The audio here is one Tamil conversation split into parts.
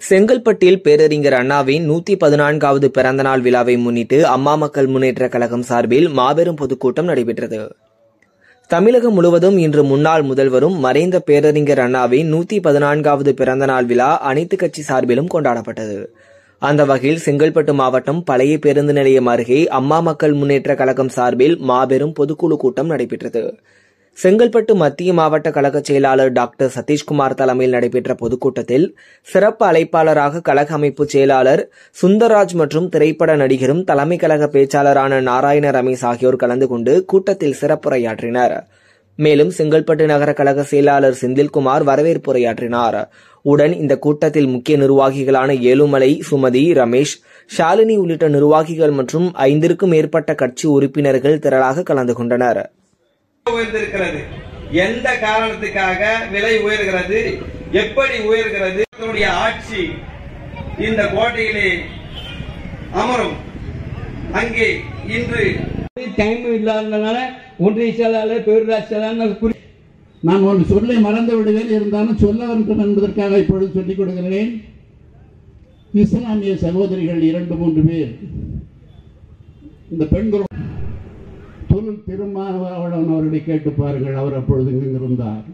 செங்கல்பட்டில் பேரறிஞர் அண்ணாவின் நூத்தி பதினான்காவது பிறந்தநாள் விழாவை முன்னிட்டு அம்மா மக்கள் முன்னேற்ற கழகம் சார்பில் மாபெரும் பொதுக்கூட்டம் நடைபெற்றது தமிழகம் முழுவதும் இன்று முன்னாள் முதல்வரும் மறைந்த பேரறிஞர் அண்ணாவின் நூத்தி பதினான்காவது பிறந்தநாள் விழா அனைத்து கட்சி சார்பிலும் கொண்டாடப்பட்டது அந்த வகையில் செங்கல்பட்டு மாவட்டம் பழைய பேருந்து நிலையம் அருகே அம்மா மக்கள் முன்னேற்ற கழகம் சார்பில் மாபெரும் பொதுக்குழு கூட்டம் நடைபெற்றது செங்கல்பட்டு மத்திய மாவட்ட கழக செயலாளர் டாக்டர் சதீஷ்குமார் தலைமையில் நடைபெற்ற பொதுக்கூட்டத்தில் சிறப்பு அழைப்பாளராக கழக அமைப்பு செயலாளர் சுந்தர்ராஜ் மற்றும் திரைப்பட நடிகரும் தலைமை கழக பேச்சாளரான நாராயண ரமேஷ் ஆகியோர் கலந்து கொண்டு கூட்டத்தில் சிறப்புரையாற்றினர் மேலும் செங்கல்பட்டு நகர கழக செயலாளர் செந்தில்குமார் வரவேற்புரையாற்றினார் உடன் இந்த கூட்டத்தில் முக்கிய நிர்வாகிகளான ஏழுமலை சுமதி ரமேஷ் ஷாலினி உள்ளிட்ட நிர்வாகிகள் மற்றும் ஐந்திற்கும் மேற்பட்ட கட்சி உறுப்பினர்கள் திரளாக கலந்து கொண்டனர் உயர்ந்திருக்கிறது எந்த காரணத்துக்காக விலை உயர்கிறது எப்படி உயர்கிறது தன்னுடைய ஆட்சி இந்த கோட்டையிலே அமரும் அங்கே இன்று டைம் இல்லாததுனால ஒன்றிய செயலாளர் பேரூராட்சி செயலாளர் குறி- நான் ஒரு சொல்லை மறந்து விடுவேன் இருந்தாலும் சொல்ல வேண்டும் என்பதற்காக இப்பொழுது சொல்லிக் கொடுக்கிறேன் இஸ்லாமிய சகோதரிகள் இரண்டு மூன்று பேர் இந்த பெண்கள் தொழில் திருமாவளவன் அவர்களை கேட்டு பாருங்கள் அவர் அப்பொழுது இங்கிருந்தார்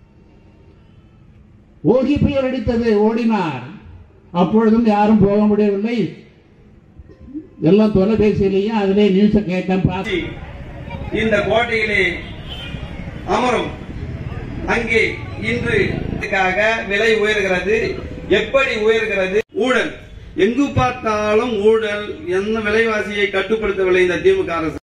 ஓகி புயல் அடித்தது ஓடினார் அப்பொழுதும் யாரும் போக முடியவில்லை எல்லாம் தொலைபேசியிலேயும் அதிலே நியூஸை கேட்டேன் பார்த்தேன் ஆட்சி இந்த கோட்டையிலே அமரும் அங்கே இன்று இதுக்காக விலை உயர்கிறது எப்படி உயர்கிறது ஊழல் எங்கு பார்த்தாலும் ஊழல் என்ன விலைவாசியை கட்டுப்படுத்தவில்லை இந்த திமுக அரசு